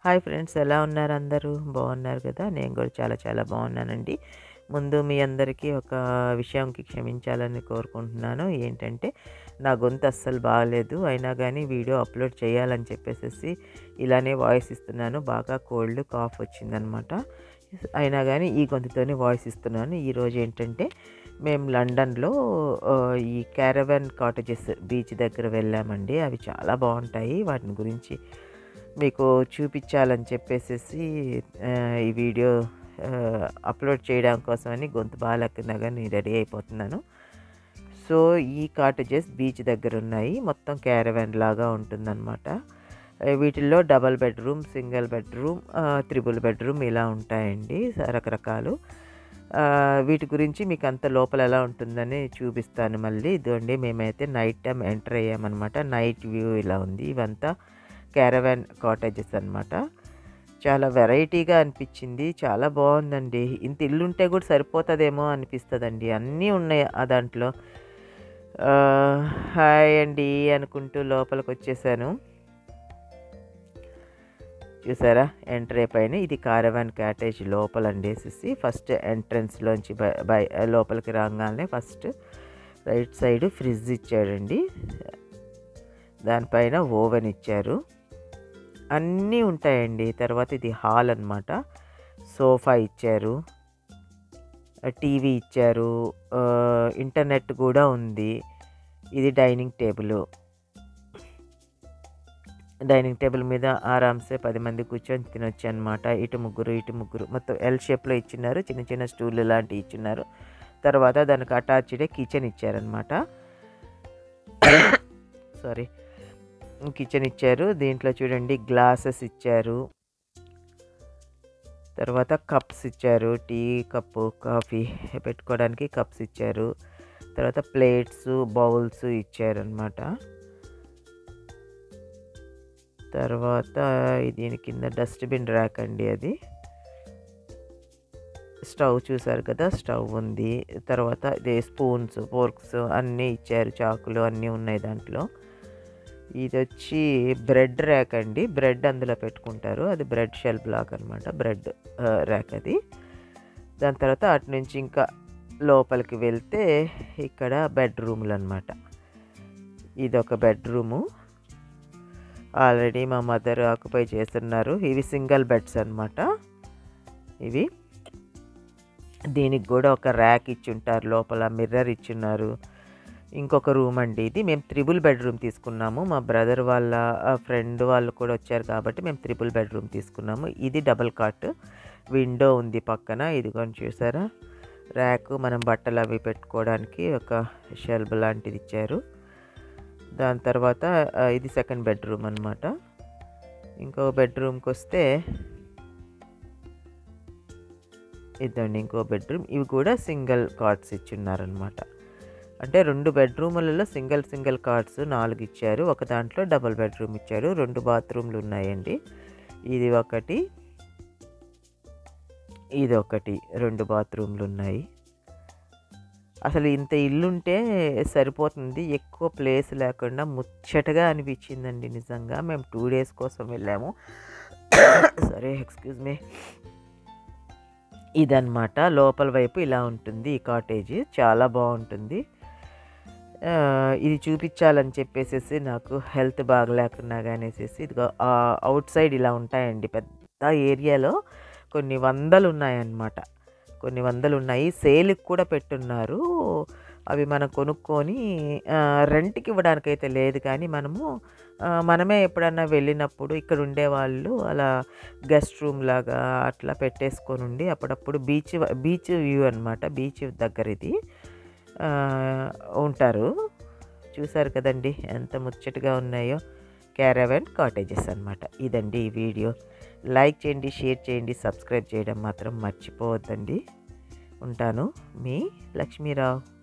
hi friends ఎలా ఉన్నారు అందరూ బాగున్నారు కదా నేను కూడా చాలా చాలా బాగున్నానండి ముందు మీ అందరికీ ఒక విషయంకి క్షమించాలని కోరుకుంటున్నాను ఏంటంటే నా గొంతు అస్సలు బాగాలేదు అయినా కానీ వీడియో అప్లోడ్ చేయాలని చెప్పేసి ఇలానే వాయిస్ ఇస్తున్నాను బాగా కోల్డ్ కాఫ్ వచ్చిందనమాట అయినా కానీ ఈ గొంతుతోనే వాయిస్ ఇస్తున్నాను ఈరోజు ఏంటంటే మేము లండన్లో ఆ, ఈ క్యారవన్ కాటేజెస్ బీచ్ దగ్గర వెళ్ళామండి అవి చాలా బాగుంటాయి వాటిని గురించి మీకు చూపించాలని చెప్పేసి ఆ, ఈ వీడియో ఆ, అప్లోడ్ చేయడం కోసమని గొంతు బాగాలేకున్నా కానీ రెడీ అయిపోతున్నాను సో ఈ కాటేజెస్ బీచ్ దగ్గర ఉన్నాయి మొత్తం క్యారవన్ లాగా ఉంటుందన్నమాట ఆ, వీటిల్లో double bedroom single bedroom triple bedroom ఇలా ఉంటాయండి స- రకరకాలు ఆ, వీటి గురించి మీకు అంత లోపల ఎలా ఉంటుందని చూపిస్తాను మళ్ళీ ఇదిగోండి మేమైతే నైట్ టైం ఎంటర్ అయ్యామన్నమాట నైట్ వ్యూ ఇలా ఉంది ఇవంతా క్యారవాన్ కాటేజెస్ అన్నమాట చాలా వెరైటీగా అనిపించింది చాలా బాగుందండి ఇంత ఇల్లు ఉంటే కూడా సరిపోతుందేమో అనిపిస్తుందండి అన్నీ ఉన్నాయి ఆ దాంట్లో ఆ, హాయ్ అండి అనుకుంటూ లోపలికి వచ్చేసాను చూసారా ఎంటర్ అయిపోయిన ఇది కారవాన్ క్యాటేజ్ లోపల అండేసేసి ఫస్ట్ ఎంట్రన్స్లోంచి బయ బయ లోపలికి రాగానే ఫస్ట్ రైట్ సైడ్ ఫ్రిడ్జ్ ఇచ్చాడండి దానిపైన ఓవెన్ ఇచ్చారు అన్నీ ఉంటాయండి తర్వాత ఇది హాల్ అన్నమాట సోఫా ఇచ్చారు టీవీ ఇచ్చారు ఆ, ఇంటర్నెట్ కూడా ఉంది ఇది డైనింగ్ టేబుల్ డైనింగ్ టేబుల్ మీద ఆరామ్సే పది మంది కూర్చొని తినొచ్చు అనమాట ఇటు ముగ్గురు ఇటు ముగ్గురు మొత్తం ఎల్ షేప్లో ఇచ్చినారు చిన్న చిన్న స్టూల్ లాంటివి ఇచ్చినారు తర్వాత దానికి అటాచ్డ్ కిచెన్ ఇచ్చారనమాట సారీ కిచెన్ ఇచ్చారు దీంట్లో చూడండి గ్లాసెస్ ఇచ్చారు తర్వాత కప్స్ ఇచ్చారు టీ కప్పు కాఫీ పెట్టుకోవడానికి కప్స్ ఇచ్చారు తర్వాత ప్లేట్స్ బౌల్స్ ఇచ్చారనమాట తర్వాత దీని కింద డస్ట్బిన్ ర్యాక్ అండి అది స్టవ్ చూసారు కదా స్టవ్ ఉంది తర్వాత ఇదే స్పూన్స్ ఫోర్క్స్ అన్నీ ఇచ్చారు చాకులు అన్నీ ఉన్నాయి దాంట్లో ఇది వచ్చి బ్రెడ్ ర్యాక్ అండి బ్రెడ్ అందులో పెట్టుకుంటారు అది బ్రెడ్ షెల్ బ్లాక్ అనమాట బ్రెడ్ ర్యాక్ అది దాని తర్వాత అటు నుంచి ఇంకా లోపలికి వెళ్తే ఇక్కడ బెడ్రూమ్లు అనమాట ఇది ఒక బెడ్రూము ఆల్రెడీ మా మదర్ ఆక్యుపై చేస్తున్నారు ఇవి సింగిల్ బెడ్స్ అనమాట ఇవి దీనికి కూడా ఒక ర్యాక్ ఇచ్చుంటారు లోపల మిర్రర్ ఇచ్చున్నారు ఇంకొక రూమ్ అండి ఇది మేము త్రిబుల్ బెడ్రూమ్ తీసుకున్నాము మా బ్రదర్ వాళ్ళ ఫ్రెండ్ వాళ్ళు కూడా వచ్చారు కాబట్టి మేము త్రిబుల్ బెడ్రూమ్ తీసుకున్నాము ఇది డబల్ కాట్ విండో ఉంది పక్కన ఇదిగోని చూసారా ర్యాక్ మనం బట్టలు అవి పెట్టుకోవడానికి ఒక షెల్బ్ లాంటిది ఇచ్చారు దాని తర్వాత ఆ, ఇది సెకండ్ బెడ్రూమ్ అనమాట ఇంకో బెడ్రూమ్కి వస్తే ఇదండి ఇంకో బెడ్రూమ్ ఇవి కూడా సింగిల్ కార్డ్స్ ఇచ్చున్నారనమాట అంటే రెండు బెడ్రూములలో సింగిల్ సింగిల్ కార్డ్స్ నాలుగు ఇచ్చారు ఒక దాంట్లో డబుల్ బెడ్రూమ్ ఇచ్చారు రెండు బాత్రూమ్లు ఉన్నాయండి ఇది ఒకటి ఇది ఒకటి రెండు బాత్రూమ్లు ఉన్నాయి అసలు ఇంత ఇల్లుంటే సరిపోతుంది ఎక్కువ ప్లేస్ లేకుండా ముచ్చటగా అనిపించిందండి నిజంగా మేము టూ డేస్ కోసం వెళ్ళాము సరే ఎక్స్క్యూజ్ మీ ఇదన్నమాట లోపల వైపు ఇలా ఉంటుంది ఈ కాటేజ్ చాలా బాగుంటుంది ఆ, ఇది చూపించాలని చెప్పేసి నాకు హెల్త్ బాగలేకున్నా కానేసేసి ఇదిగో అవుట్ సైడ్ ఇలా ఉంటాయండి పెద్ద ఏరియాలో కొన్ని వందలు ఉన్నాయన్నమాట కొన్ని వందలు ఉన్నాయి సేల్కి కూడా పెట్టున్నారు అవి మనం కొనుక్కొని ఆ, రెంట్కి ఇవ్వడానికైతే లేదు కానీ మనము ఆ, మనమే ఎప్పుడన్నా వెళ్ళినప్పుడు ఇక్కడ ఉండేవాళ్ళు అలా గెస్ట్ రూమ్ లాగా అట్లా పెట్టేసుకొని ఉండి అప్పుడప్పుడు బీచ్ బీచ్ వ్యూ అనమాట బీచ్ దగ్గర ఇది ఆ, ఉంటారు చూసారు కదండి ఎంత ముచ్చటగా ఉన్నాయో క్యారవెన్ కాటేజెస్ అనమాట ఇదండి ఈ వీడియో లైక్ చేయండి షేర్ చేయండి సబ్స్క్రైబ్ చేయడం మాత్రం మర్చిపోవద్దండి ఉంటాను మీ లక్ష్మీరావు